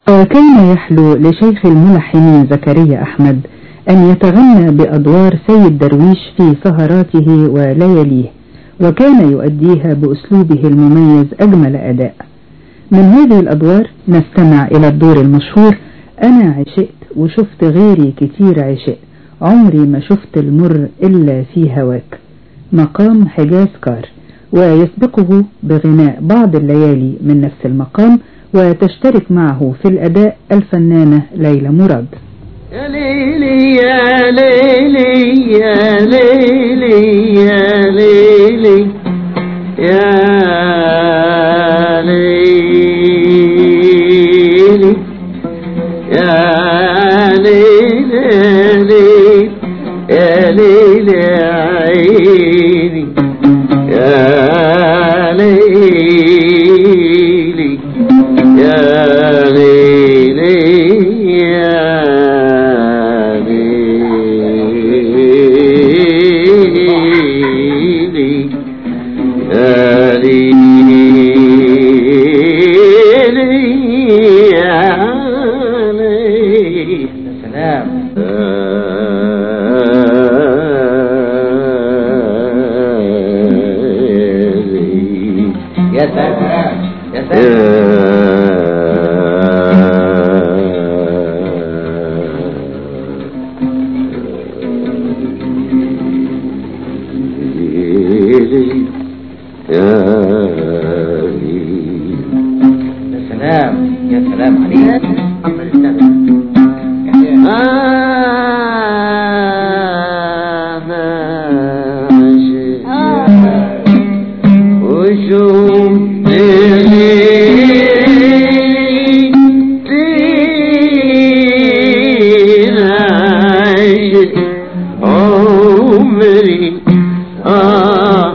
وكان يحلو لشيخ الملحنين زكريا أحمد أن يتغنى بأدوار سيد درويش في سهراته ولياليه وكان يؤديها بأسلوبه المميز أجمل أداء من هذه الأدوار نستمع إلى الدور المشهور أنا عشقت وشفت غيري كتير عشق عمري ما شفت المر إلا في هواك مقام حجاز كار ويسبقه بغناء بعض الليالي من نفس المقام وتشترك معه في الأداء الفنانة ليلى مراد يا ليلي يا ليلي يا ليلي يا ليلي يا ليلي يا ليلي يا ليلي يا عيني يا ليلي يا ليلي يا ليلي يا ليلي يا ليلي سلام يا سلام يا سلام يا سلام يا سلام عليك أفضل السلام عمري آه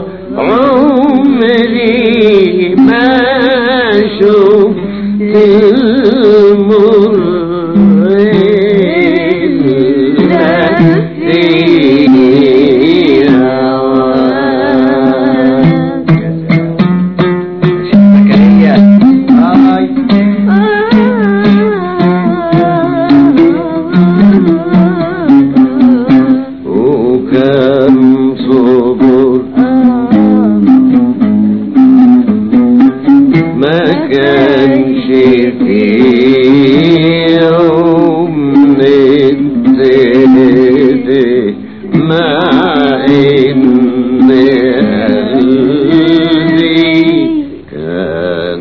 عمري ما شفت المر زكريا هاي وكم صبر ما كانش في يوم نبتدي مع ان قلبي كان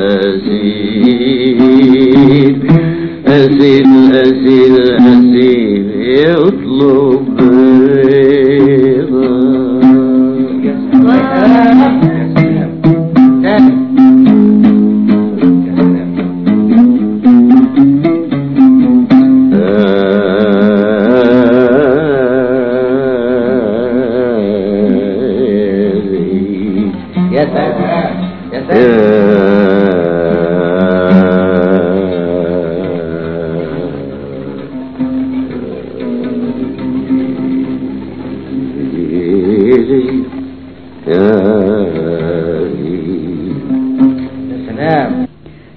أسير أسير أسير أسير يطلب يا سلام يا سلام يا